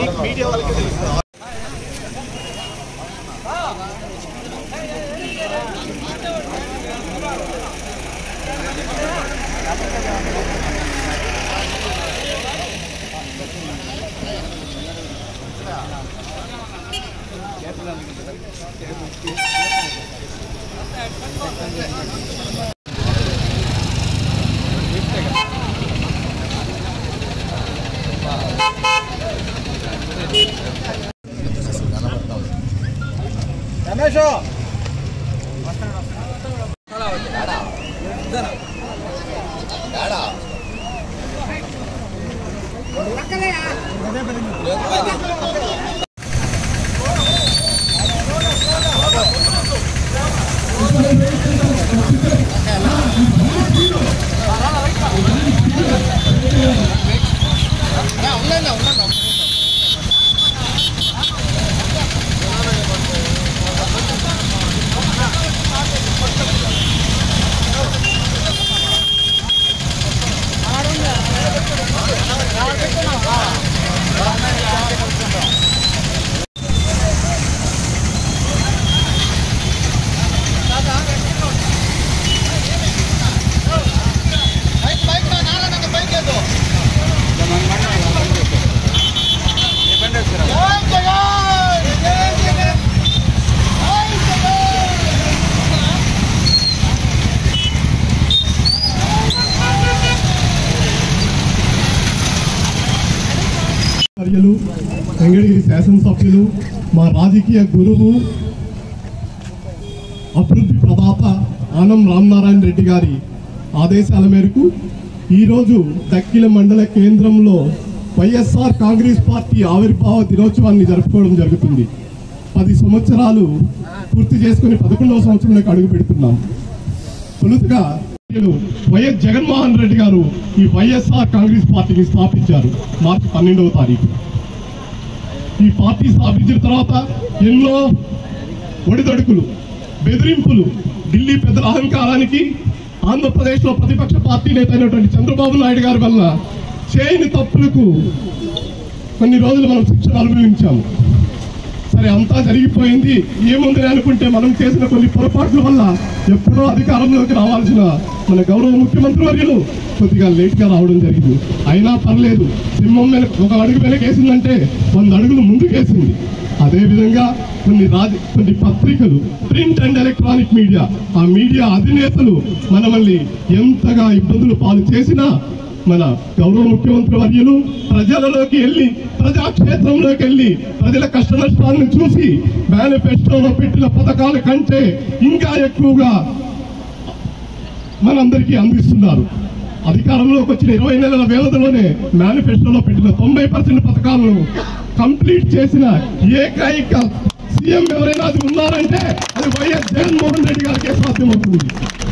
media వాళ్ళకే తెలుస్తుంది రమేష్ కార్యలు వెంకటగిరి శాసనసభ్యులు మా రాజకీయ గురువు అభివృద్ధి ప్రదాత ఆనం రామనారాయణ రెడ్డి గారి ఆదేశాల మేరకు ఈరోజు దక్కిల మండల కేంద్రంలో వైఎస్ఆర్ కాంగ్రెస్ పార్టీ ఆవిర్భావ దినోత్సవాన్ని జరుపుకోవడం జరుగుతుంది పది సంవత్సరాలు పూర్తి చేసుకుని పదకొండవ సంవత్సరంలోకి అడుగు పెడుతున్నాం తొలుతగా వైఎస్ జగన్మోహన్ రెడ్డి గారు ఈ వైఎస్ఆర్ కాంగ్రెస్ పార్టీని స్థాపించారు మార్చి పన్నెండవ తారీఖు ఈ పార్టీ స్థాపించిన తర్వాత ఎన్నో ఒడిదొడుకులు బెదిరింపులు ఢిల్లీ పెద్దల అహంకారానికి ఆంధ్రప్రదేశ్లో ప్రతిపక్ష పార్టీ నేత అయినటువంటి చంద్రబాబు నాయుడు గారి వల్ల చేయని తప్పులకు కొన్ని రోజులు మనం శిక్షణ అనుభవించాము సరే అంతా జరిగిపోయింది ఏముంది అనుకుంటే మనం చేసిన కొన్ని పొరపాట్ల వల్ల ఎప్పుడో అధికారంలోకి రావాల్సిన మన గౌరవ ముఖ్యమంత్రి వర్యులు కొద్దిగా లేట్ గా రావడం జరిగింది అయినా పర్లేదు సింహం మీద ఒక అడుగు వెనకేసిందంటే వంద అడుగులు ముందుకేసింది అదే విధంగా కొన్ని రాజ కొన్ని పత్రికలు ప్రింట్ అండ్ ఎలక్ట్రానిక్ మీడియా ఆ మీడియా అధినేతలు మనమల్ని ఎంతగా ఇబ్బందులు పాలు చేసినా మన గౌరవ ముఖ్యమంత్రి వర్యులు ప్రజలలోకి వెళ్ళి ప్రజాక్షేత్రంలోకి వెళ్ళి ప్రజల కష్ట నష్టాలను చూసి మేనిఫెస్టోలో పెట్టిన పథకాల కంటే ఇంకా ఎక్కువగా మనందరికీ అందిస్తున్నారు అధికారంలోకి వచ్చిన ఇరవై నెలల వ్యవధిలోనే మేనిఫెస్టోలో పెట్టిన తొంభై పర్సెంట్ పథకాలను కంప్లీట్ చేసిన ఏకైక సీఎం ఎవరైనా అది ఉన్నారంటే అది వైఎస్ జగన్మోహన్ రెడ్డి గారికే సాధ్యమవుతుంది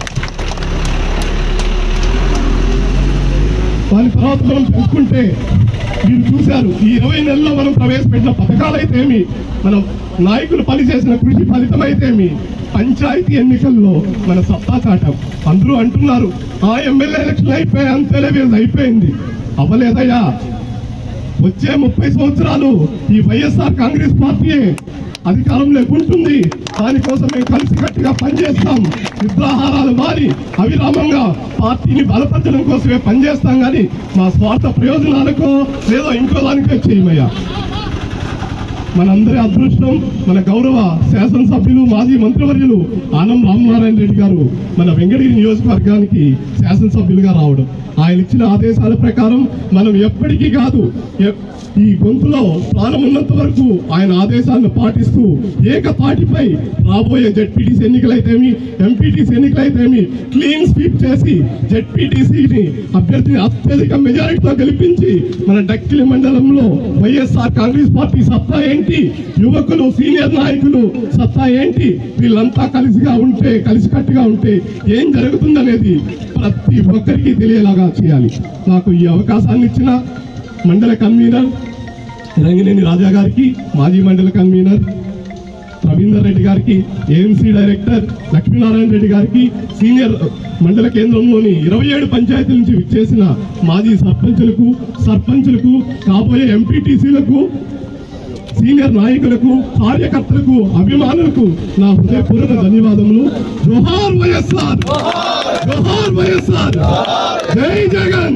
దాని తర్వాత మనం తెలుసుకుంటే మీరు చూశారు ఈ ఇరవై నెలల్లో మనం ప్రవేశపెట్టిన పథకాలైతేమి మన నాయకులు పనిచేసిన కృషి ఫలితమైతేమి పంచాయతీ ఎన్నికల్లో మన సత్తా చాటం అందరూ అంటున్నారు ఆ ఎమ్మెల్యే ఎలక్షన్ అయిపోయి అంతేలే వీళ్ళది అయిపోయింది అవ్వలేదయ్యా వచ్చే ముప్పై సంవత్సరాలు ఈ వైఎస్ఆర్ కాంగ్రెస్ పార్టీయే అధికారంలోకి ఉంటుంది దానికోసం మేము కలిసికట్టుగా పనిచేస్తాం నిద్రాహారాలు మారి అవిరామంగా పార్టీని బలపరచడం కోసమే పనిచేస్తాం కానీ మా స్వార్థ ప్రయోజనాలకో లేదో ఇంకో దానికో చేయమయ్యా మనందరి అదృష్టం మన గౌరవ శాసనసభ్యులు మాజీ మంత్రివర్యులు ఆనం రామనారాయణ రెడ్డి గారు మన వెంకటగిరి నియోజకవర్గానికి శాసనసభ్యులుగా రావడం ఆయన ఇచ్చిన ఆదేశాల ప్రకారం మనం ఎప్పటికీ కాదు ఎ- ఈ గొంతులో ప్రాణం ఉన్నంత వరకు ఆయన ఆదేశాలను పాటిస్తూ ఏకతాటిపై రాబోయే జెడ్పీటీసీ ఎన్నికలైతేమి ఎంపీటీసీ ఎన్నికలైతేమి క్లీన్ స్వీప్ చేసి జెడ్పీటీసీని అభ్యర్థిని అత్యధిక మెజారిటీతో గెలిపించి మన డక్కిలి మండలంలో వైఎస్ఆర్ కాంగ్రెస్ పార్టీ సత్తా ఏంటి యువకులు సీనియర్ నాయకులు సత్తా ఏంటి వీళ్ళంతా కలిసిగా ఉంటే కలిసికట్టుగా ఉంటే ఏం జరుగుతుందనేది ప్రతి ఒక్కరికి తెలియేలాగా చేయాలి నాకు ఈ అవకాశాన్ని ఇచ్చిన మండల కన్వీనర్ రంగినేని రాజా గారికి మాజీ మండల కన్వీనర్ రవీందర్ రెడ్డి గారికి ఏఎంసీ డైరెక్టర్ లక్ష్మీనారాయణ రెడ్డి గారికి సీనియర్ మండల కేంద్రంలోని ఇరవై ఏడు పంచాయతీల నుంచి విచ్చేసిన మాజీ సర్పంచులకు సర్పంచులకు కాబోయే ఎంపీటీసీలకు సీనియర్ నాయకులకు కార్యకర్తలకు అభిమానులకు నా హృదయపూర్వక ధన్యవాదములు జోహార్ వైఎస్ఆర్ జోహార్ వైఎస్ఆర్ జై జగన్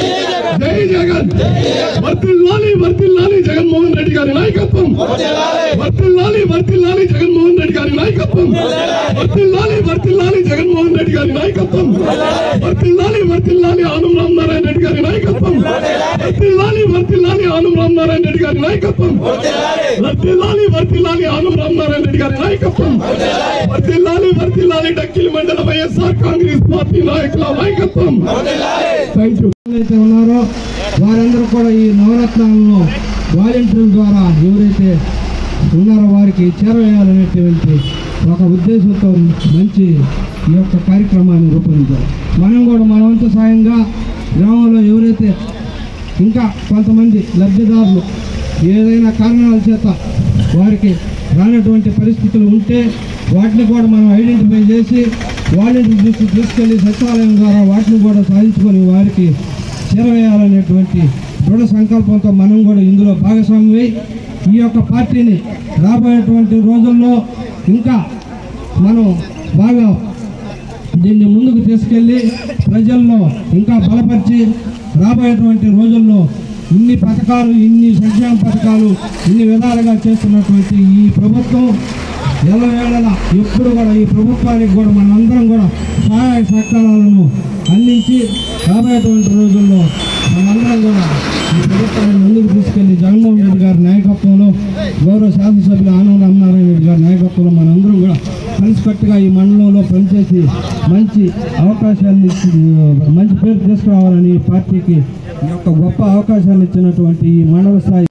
జై జగన్ వర్తిల్లాలి వర్తిల్లాలి జగన్మోహన్ రెడ్డి గారి నాయకత్వం వర్తిల్లాలి వర్తిల్లాలి జగన్మోహన్ రెడ్డి గారి నాయకత్వం వర్తిల్లాలి వర్తిల్లాలి జగన్మోహన్ రెడ్డి గారి నాయకత్వం వర్తిల్లాలి వర్తిల్లాలి ఆనం రామనారాయణ రెడ్డి గారి నాయకత్వం వర్తిల్లాలి వర్తిల్లాలి ఆనం రామనారాయణ రెడ్డి గారి నాయకత్వం వర్తిల్లాలి వర్తిల్లాలి ఆనం రామనారాయణ రెడ్డి గారి నాయకత్వం వర్తిల్లాలి వర్తిల్లాలి డక్కిలి మండల వైఎస్ఆర్ కాంగ్రెస్ పార్టీ నాయకుల నాయకత్వం థ్యాంక్ యూ అయితే ఉన్నారో వారందరూ కూడా ఈ నవరత్నాలను వాలంటీర్ల ద్వారా ఎవరైతే ఉన్నారో వారికి చేరవేయాలనేటువంటి ఒక ఉద్దేశంతో మంచి ఈ యొక్క కార్యక్రమాన్ని రూపొందించారు మనం కూడా మన వంతు సాయంగా గ్రామంలో ఎవరైతే ఇంకా కొంతమంది లబ్ధిదారులు ఏదైనా కారణాల చేత వారికి రానటువంటి పరిస్థితులు ఉంటే వాటిని కూడా మనం ఐడెంటిఫై చేసి వాలంటీర్ దృష్టికి తీసుకెళ్లి సచివాలయం ద్వారా వాటిని కూడా సాధించుకొని వారికి చేరవేయాలనేటువంటి దృఢ సంకల్పంతో మనం కూడా ఇందులో భాగస్వామ్యమై ఈ యొక్క పార్టీని రాబోయేటువంటి రోజుల్లో ఇంకా మనం బాగా దీన్ని ముందుకు తీసుకెళ్ళి ప్రజల్లో ఇంకా బలపరిచి రాబోయేటువంటి రోజుల్లో ఇన్ని పథకాలు ఇన్ని సంక్షేమ పథకాలు ఇన్ని విధాలుగా చేస్తున్నటువంటి ఈ ప్రభుత్వం ఎల్లవేళలా ఎప్పుడు కూడా ఈ ప్రభుత్వానికి కూడా మనందరం కూడా సహాయ సహకారాలను అందించి రాబోయేటువంటి రోజుల్లో మనందరం కూడా ఈ ప్రభుత్వాన్ని ముందుకు తీసుకెళ్లి జగన్మోహన్ రెడ్డి గారి నాయకత్వంలో గౌరవ శాసనసభ్యులు ఆనంద రామనారాయణ రెడ్డి గారి నాయకత్వంలో మనందరం కూడా కలిసికట్టుగా ఈ మండలంలో పనిచేసి మంచి అవకాశాన్ని ఇచ్చి, మంచి పేరు తీసుకురావాలని ఈ పార్టీకి ఈ యొక్క గొప్ప అవకాశాన్ని ఇచ్చినటువంటి ఈ మండల స్థాయి